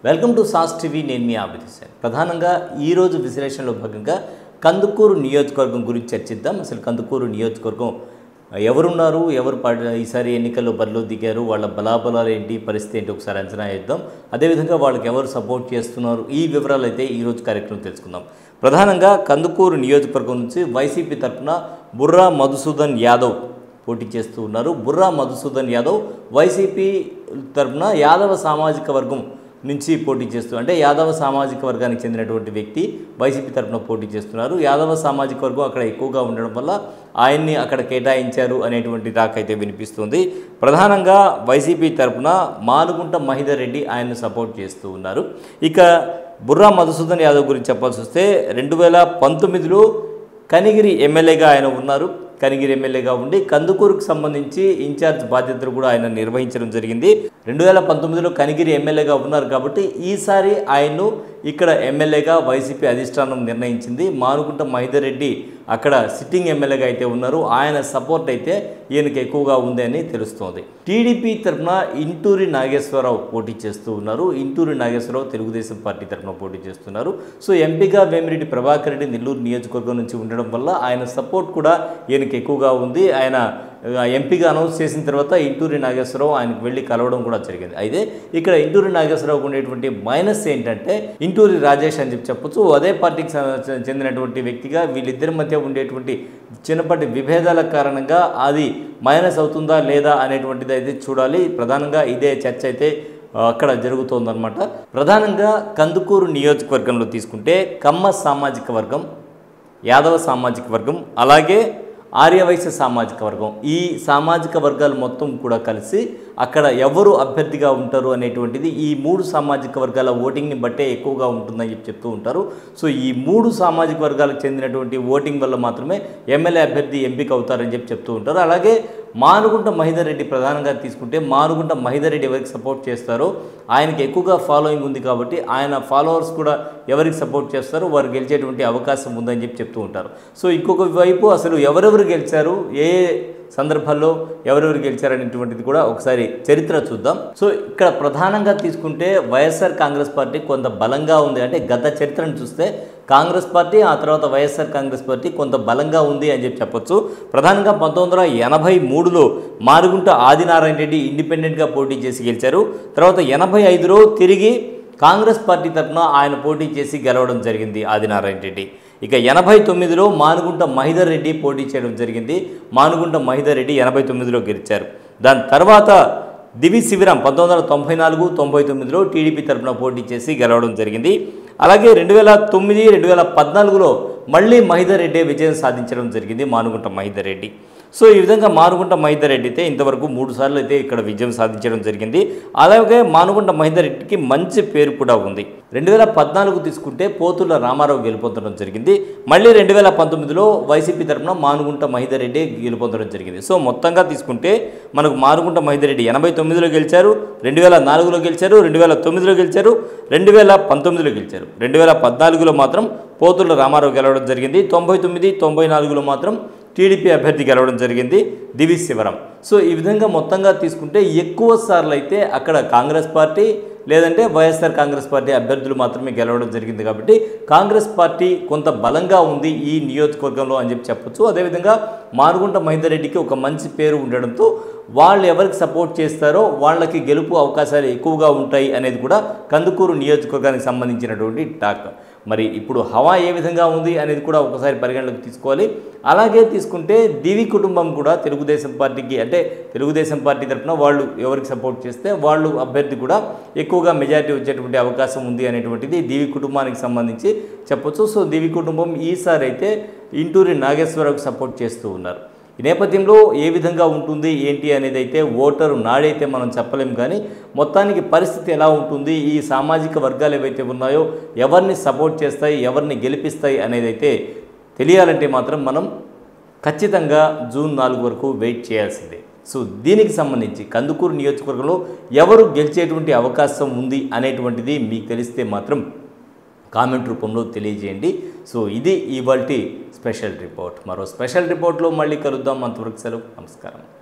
welcome to sauce TV నేను మీ ఆబిద్ హుసేన్ ప్రధానంగా ఈరోజు విశ్లేషణలో భాగంగా కందుకూరు నియోజకవర్గం గురించి చర్చిద్దాం అసలు కందుకూరు నియోజకవర్గం ఎవరున్నారు ఎవరు పాట ఈసారి ఎన్నికల్లో బరిలో దిగారు వాళ్ళ బలాబలాలు ఏంటి పరిస్థితి ఏంటి ఒకసారి అంచనా వేద్దాం అదేవిధంగా వాళ్ళకి ఎవరు సపోర్ట్ చేస్తున్నారు ఈ వివరాలు అయితే ఈరోజు కార్యక్రమం తెలుసుకుందాం ప్రధానంగా కందుకూరు నియోజకవర్గం నుంచి వైసీపీ తరఫున బుర్రా మధుసూదన్ యాదవ్ పోటీ చేస్తూ ఉన్నారు బుర్రా మధుసూదన్ యాదవ్ వైసీపీ తరఫున యాదవ సామాజిక వర్గం నుంచి పోటీ చేస్తూ అంటే యాదవ సామాజిక వర్గానికి చెందినటువంటి వ్యక్తి వైసీపీ తరఫున పోటీ చేస్తున్నారు యాదవ సామాజిక వర్గం అక్కడ ఎక్కువగా ఉండడం వల్ల ఆయన్ని అక్కడ కేటాయించారు అనేటువంటి టాక్ అయితే వినిపిస్తుంది ప్రధానంగా వైసీపీ తరఫున మానుగుంట మహిదర్ రెడ్డి ఆయన్ను సపోర్ట్ చేస్తూ ఉన్నారు ఇక బుర్రా మధుసూదన్ యాదవ్ గురించి చెప్పాల్సి వస్తే రెండు వేల పంతొమ్మిదిలో కనిగిరి ఎమ్మెల్యేగా ఆయన ఉన్నారు కనిగిరి ఎమ్మెల్యేగా ఉండి కందుకూరుకు సంబంధించి ఇన్ఛార్జ్ బాధ్యతలు కూడా ఆయన నిర్వహించడం జరిగింది రెండు వేల పంతొమ్మిదిలో కనిగిరి ఎమ్మెల్యేగా ఉన్నారు కాబట్టి ఈసారి ఆయన్ను ఇక్కడ ఎమ్మెల్యేగా వైసీపీ అధిష్టానం నిర్ణయించింది మానుకుంట మహిదర్ రెడ్డి అక్కడ సిట్టింగ్ ఎమ్మెల్యేగా అయితే ఉన్నారు ఆయన సపోర్ట్ అయితే ఈయనకి ఎక్కువగా ఉంది అని తెలుస్తోంది టీడీపీ తరఫున ఇంటూరి నాగేశ్వరరావు పోటీ చేస్తూ ఉన్నారు ఇంటూరి నాగేశ్వరరావు తెలుగుదేశం పార్టీ తరఫున పోటీ చేస్తున్నారు సో ఎంపీగా వేమిరెడ్డి ప్రభాకర్ రెడ్డి నెల్లూరు నియోజకవర్గం నుంచి ఉండడం వల్ల ఆయన సపోర్ట్ కూడా ఈయనకి ఎక్కువగా ఉంది ఆయన ఆ, ఎంపీగా అనౌన్స్ చేసిన తర్వాత ఇంటూరి నాగేశ్వరరావు ఆయనకు వెళ్ళి కలవడం కూడా జరిగింది అయితే ఇక్కడ ఇంటూరి నాగేశ్వరరావుకు ఉండేటువంటి మైనస్ ఏంటంటే ఇంటూరి రాజేష్ అని చెప్పి చెప్పొచ్చు అదే పార్టీకి స- చెందినటువంటి వ్యక్తిగా వీళ్ళిద్దరి మధ్య ఉండేటువంటి చిన్నపాటి విభేదాల కారణంగా అది మైనస్ అవుతుందా లేదా అనేటువంటిది అయితే చూడాలి ప్రధానంగా ఇదే చర్చ అయితే ఆ, అక్కడ జరుగుతోందన్నమాట ప్రధానంగా కందుకూరు నియోజకవర్గంలో తీసుకుంటే కమ్మ సామాజిక వర్గం యాదవ సామాజిక వర్గం అలాగే ఆర్యవైశ్య సామాజిక వర్గం ఈ సామాజిక వర్గాలు మొత్తం కూడా కలిసి అక్కడ ఎవరు అభ్యర్థిగా ఉంటారు అనేటువంటిది ఈ మూడు సామాజిక వర్గాల ఓటింగ్ని బట్టే ఎక్కువగా ఉంటుందని చెప్పి చెప్తూ ఉంటారు సో ఈ మూడు సామాజిక వర్గాలకు చెందినటువంటి ఓటింగ్ వల్ల మాత్రమే ఎమ్మెల్యే అభ్యర్థి ఎంపిక అవుతారని చెప్పి చెప్తూ ఉంటారు అలాగే మానుగుంట మహిదర్ రెడ్డి ప్రధానంగా తీసుకుంటే మానుగుంట మహిదర్ రెడ్డి ఎవరికి సపోర్ట్ చేస్తారో ఆయనకి ఎక్కువగా ఫాలోయింగ్ ఉంది కాబట్టి ఆయన ఫాలోవర్స్ కూడా ఎవరికి సపోర్ట్ చేస్తారో వారు గెలిచేటువంటి అవకాశం ఉందని చెప్పి చెప్తూ ఉంటారు సో ఇంకొక వైపు అసలు ఎవరెవరు గెలిచారు ఏ సందర్భాల్లో ఎవరెవరు గెలిచారనేటువంటిది కూడా ఒకసారి చరిత్ర చూద్దాం సో ఇక్కడ ప్రధానంగా తీసుకుంటే వైఎస్ఆర్ కాంగ్రెస్ పార్టీ కొంత బలంగా ఉంది అంటే గత చరిత్రను చూస్తే కాంగ్రెస్ పార్టీ ఆ తర్వాత వైఎస్ఆర్ కాంగ్రెస్ పార్టీ కొంత బలంగా ఉంది అని చెప్పి చెప్పొచ్చు ప్రధానంగా పంతొమ్మిది వందల ఎనభై మూడులో మారుగుంట ఆదినారాయణ రెడ్డి ఇండిపెండెంట్గా పోటీ చేసి గెలిచారు తర్వాత ఎనభై ఐదులో తిరిగి కాంగ్రెస్ పార్టీ తరఫున ఆయన పోటీ చేసి గెలవడం జరిగింది ఆదినారాయణ రెడ్డి ఇక ఎనభై తొమ్మిదిలో మానుగుంట మహిదర్ రెడ్డి పోటీ చేయడం జరిగింది మానుగుంట మహిదర్ రెడ్డి ఎనభై తొమ్మిదిలో గెలిచారు దాని తర్వాత దివి శిబిరం పంతొమ్మిది వందల తొంభై నాలుగు తొంభై తొమ్మిదిలో టీడీపీ తరఫున పోటీ చేసి గెలవడం జరిగింది అలాగే రెండు వేల తొమ్మిది రెండు వేల పద్నాలుగులో మళ్ళీ మహిదర్ రెడ్డి విజయం సాధించడం జరిగింది మానుగుంట మహిదర్ రెడ్డి సో ఈ విధంగా మానుగుంట మహిదర్ రెడ్డి అయితే ఇంతవరకు మూడు సార్లు అయితే ఇక్కడ విజయం సాధించడం జరిగింది అలాగే మానుగుంట మహిదర్ రెడ్డికి మంచి పేరు కూడా ఉంది రెండు వేల పద్నాలుగు తీసుకుంటే పోతుల రామారావు గెలుపొందడం జరిగింది మళ్ళీ రెండు వేల పంతొమ్మిదిలో వైసీపీ తరఫున మానుగుంట మహిదర్ రెడ్డి గెలుపొందడం జరిగింది సో మొత్తంగా తీసుకుంటే మనకు మానుగుంట మహిదర్ రెడ్డి ఎనభై తొమ్మిదిలో గెలిచారు రెండు వేల నాలుగులో గెలిచారు రెండు వేల తొమ్మిదిలో గెలిచారు రెండు వేల పంతొమ్మిదిలో గెలిచారు రెండు వేల పద్నాలుగులో మాత్రం పోతుల రామారావు గెలవడం జరిగింది తొంభై తొమ్మిది తొంభై నాలుగులో మాత్రం టీడీపీ అభ్యర్థి గెలవడం జరిగింది దివి శివరం సో ఈ విధంగా మొత్తంగా తీసుకుంటే ఎక్కువ సార్లు అయితే అక్కడ కాంగ్రెస్ పార్టీ లేదంటే వైఎస్ఆర్ కాంగ్రెస్ పార్టీ అభ్యర్థులు మాత్రమే గెలవడం జరిగింది కాబట్టి కాంగ్రెస్ పార్టీ కొంత బలంగా ఉంది ఈ నియోజకవర్గంలో అని చెప్పి చెప్పొచ్చు అదేవిధంగా మారుగుంట మహేందర్ రెడ్డికి ఒక మంచి పేరు ఉండడంతో వాళ్ళు ఎవరికి సపోర్ట్ చేస్తారో వాళ్ళకి గెలుపు అవకాశాలు ఎక్కువగా ఉంటాయి అనేది కూడా కందుకూరు నియోజకవర్గానికి సంబంధించినటువంటి టాక్ మరి ఇప్పుడు హవా ఏ విధంగా ఉంది అనేది కూడా ఒకసారి పరిగణలోకి తీసుకోవాలి అలాగే తీసుకుంటే దివి కుటుంబం కూడా తెలుగుదేశం పార్టీకి అంటే తెలుగుదేశం పార్టీ తరఫున వాళ్ళు ఎవరికి సపోర్ట్ చేస్తే వాళ్ళు అభ్యర్థి కూడా ఎక్కువగా మెజారిటీ వచ్చేటువంటి అవకాశం ఉంది అనేటువంటిది దివి కుటుంబానికి సంబంధించి చెప్పొచ్చు సో దివి కుటుంబం ఈసారి అయితే ఇంటూరి నాగేశ్వరరావుకి సపోర్ట్ చేస్తూ ఉన్నారు ఈ నేపథ్యంలో ఏ విధంగా ఉంటుంది ఏంటి అనేది అయితే ఓటరు నాడైతే మనం చెప్పలేం కానీ మొత్తానికి పరిస్థితి ఎలా ఉంటుంది ఈ సామాజిక వర్గాలు ఏవైతే ఉన్నాయో ఎవరిని సపోర్ట్ చేస్తాయి ఎవరిని గెలిపిస్తాయి అనేది అయితే తెలియాలంటే మాత్రం మనం ఖచ్చితంగా జూన్ నాలుగు వరకు వెయిట్ చేయాల్సిందే సో దీనికి సంబంధించి కందుకూరు నియోజకవర్గంలో ఎవరు గెలిచేటువంటి అవకాశం ఉంది అనేటువంటిది మీకు తెలిస్తే మాత్రం కామెంట్ రూపంలో తెలియజేయండి సో ఇది ఇవాల్టి స్పెషల్ రిపోర్ట్ మరో స్పెషల్ రిపోర్ట్లో మళ్ళీ కలుద్దాం అంతవరకు సెలవు నమస్కారం